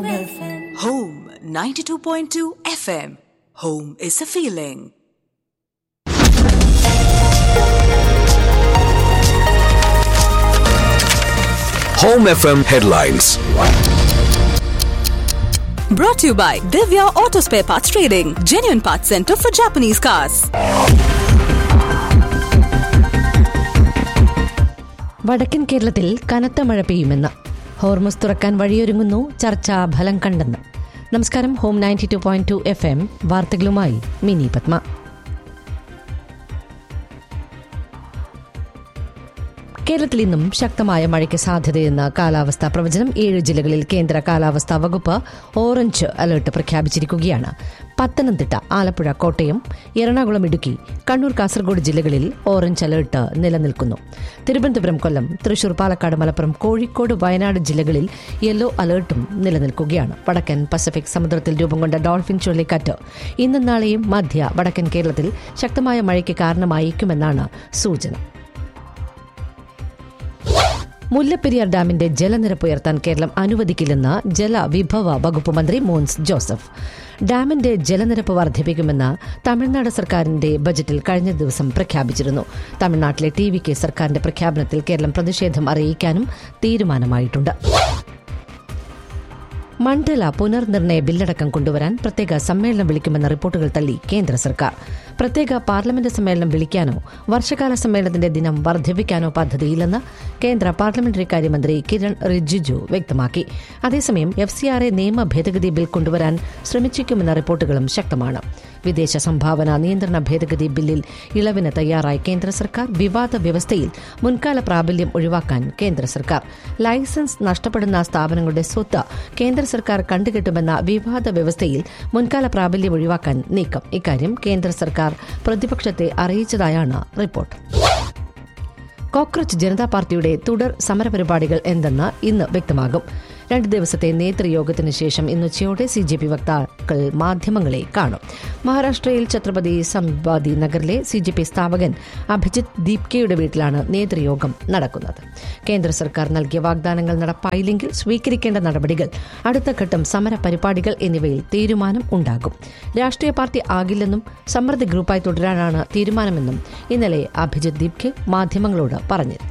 Home 92.2 FM. Home is a feeling. Home FM headlines. Brought to you by Divya Auto Spare Parts Trading, genuine parts center for Japanese cars. വടക്കൻ കേരളത്തിൽ കനത്ത മഴ പെയ്യുമെന്ന് Hormuz തുറക്കാൻ വഴിയൊരുങ്ങുന്നു ചർച്ച ഫലം കണ്ടെന്ന് നമസ്കാരം Home ninety two point two F M വാർത്തകളുമായി മിനി പത്മ കേരളത്തിൽ ഇന്നും ശക്തമായ മഴയ്ക്ക് സാധ്യതയെന്ന കാലാവസ്ഥാ പ്രവചനം ഏഴ് ജില്ലകളിൽ കേന്ദ്ര കാലാവസ്ഥാ വകുപ്പ് ഓറഞ്ച് അലർട്ട് പ്രഖ്യാപിച്ചിരിക്കുകയാണ് പത്തനംതിട്ട ആലപ്പുഴ കോട്ടയം എറണാകുളം ഇടുക്കി കണ്ണൂർ കാസർഗോഡ് ജില്ലകളിൽ ഓറഞ്ച് അലർട്ട് നിലനിൽക്കുന്നു തിരുവനന്തപുരം കൊല്ലം തൃശൂർ പാലക്കാട് മലപ്പുറം കോഴിക്കോട് വയനാട് ജില്ലകളിൽ യെല്ലോ അലർട്ടും നിലനിൽക്കുകയാണ് വടക്കൻ പസഫിക് സമുദ്രത്തിൽ രൂപം കൊണ്ട ഡോൾഫിൻ ചുഴലിക്കാറ്റ് ഇന്നും നാളെയും മധ്യ വടക്കൻ കേരളത്തിൽ ശക്തമായ മഴയ്ക്ക് കാരണമായേക്കുമെന്നാണ് സൂചന മുല്ലപ്പെരിയാർ ഡാമിന്റെ ജലനിരപ്പ് ഉയർത്താൻ കേരളം അനുവദിക്കില്ലെന്ന് ജലവിഭവ വകുപ്പ് മന്ത്രി മോൻസ് ജോസഫ് ഡാമിന്റെ ജലനിരപ്പ് വർദ്ധിപ്പിക്കുമെന്ന് തമിഴ്നാട് സർക്കാരിന്റെ ബജറ്റിൽ കഴിഞ്ഞ ദിവസം പ്രഖ്യാപിച്ചിരുന്നു തമിഴ്നാട്ടിലെ ടി വി കെ സർക്കാരിന്റെ പ്രഖ്യാപനത്തിൽ കേരളം പ്രതിഷേധം അറിയിക്കാനും തീരുമാനമായിട്ടുണ്ട് മണ്ഡല പുനർനിർണയ ബില്ലടക്കം കൊണ്ടുവരാൻ പ്രത്യേക സമ്മേളനം വിളിക്കുമെന്ന റിപ്പോർട്ടുകൾ തള്ളി കേന്ദ്ര സർക്കാർ പ്രത്യേക പാർലമെന്റ് സമ്മേളനം വിളിക്കാനോ വർഷകാല സമ്മേളനത്തിന്റെ ദിനം വർദ്ധിപ്പിക്കാനോ പദ്ധതിയില്ലെന്ന് കേന്ദ്ര പാർലമെന്ററി കാര്യമന്ത്രി കിരൺ റിജിജു വ്യക്തമാക്കി അതേസമയം എഫ് സി ആർ എ നിയമ ഭേദഗതി ബിൽ കൊണ്ടുവരാൻ ശ്രമിച്ചേക്കുമെന്ന റിപ്പോർട്ടുകളും ശക്തമാണ് വിദേശ സംഭാവന നിയന്ത്രണ ഭേദഗതി ബില്ലിൽ ഇളവിന് തയ്യാറായ കേന്ദ്ര സർക്കാർ വിവാദ വ്യവസ്ഥയിൽ മുൻകാല പ്രാബല്യം ഒഴിവാക്കാൻ കേന്ദ്ര സർക്കാർ ലൈസൻസ് നഷ്ടപ്പെടുന്ന സ്ഥാപനങ്ങളുടെ സ്വത്ത് കേന്ദ്ര സർക്കാർ കണ്ടുകെട്ടുമെന്ന വിവാദ വ്യവസ്ഥയിൽ മുൻകാല പ്രാബല്യം ഒഴിവാക്കാൻ നീക്കം ഇക്കാര്യം കേന്ദ്ര സർക്കാർ പ്രതിപക്ഷത്തെ അറിയിച്ചതായാണ് റിപ്പോർട്ട് കോക്രോച്ച് ജനതാ പാർട്ടിയുടെ തുടർ സമരപരിപാടികൾ എന്തെന്ന് ഇന്ന് വ്യക്തമാകും രണ്ട് ദിവസത്തെ നേതൃയോഗത്തിന് ശേഷം ഇന്ന് ഉച്ചയോടെ സി ജെ പി വക്താക്കൾ മാധ്യമങ്ങളെ കാണും മഹാരാഷ്ട്രയിൽ ഛത്രപതി സംവാദി നഗറിലെ സി ജെ പി സ്ഥാപകൻ അഭിജിത് ദീപ്കയുടെ വീട്ടിലാണ് നേതൃയോഗം നടക്കുന്നത് കേന്ദ്ര സർക്കാർ നൽകിയ വാഗ്ദാനങ്ങൾ നടപ്പായില്ലെങ്കിൽ സ്വീകരിക്കേണ്ട നടപടികൾ അടുത്ത ഘട്ടം സമര പരിപാടികൾ എന്നിവയിൽ തീരുമാനം ഉണ്ടാകും രാഷ്ട്രീയ പാർട്ടി ആകില്ലെന്നും സമ്മർദ്ദ ഗ്രൂപ്പായി തുടരാനാണ് തീരുമാനമെന്നും ഇന്നലെ അഭിജിത് ദീപ്കെ മാധ്യമങ്ങളോട് പറഞ്ഞിരുന്നു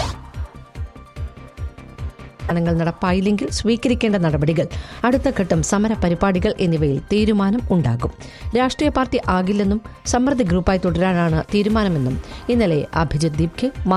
തീരുമാനങ്ങൾ നടപ്പായില്ലെങ്കിൽ സ്വീകരിക്കേണ്ട നടപടികൾ അടുത്ത ഘട്ടം സമര പരിപാടികൾ എന്നിവയിൽ തീരുമാനം ഉണ്ടാകും രാഷ്ട്രീയ പാർട്ടി ആകില്ലെന്നും സമ്മർദ്ദ ഗ്രൂപ്പായി തുടരാനാണ് തീരുമാനമെന്നും ഇന്നലെ അഭിജിത് ദീപ്കെ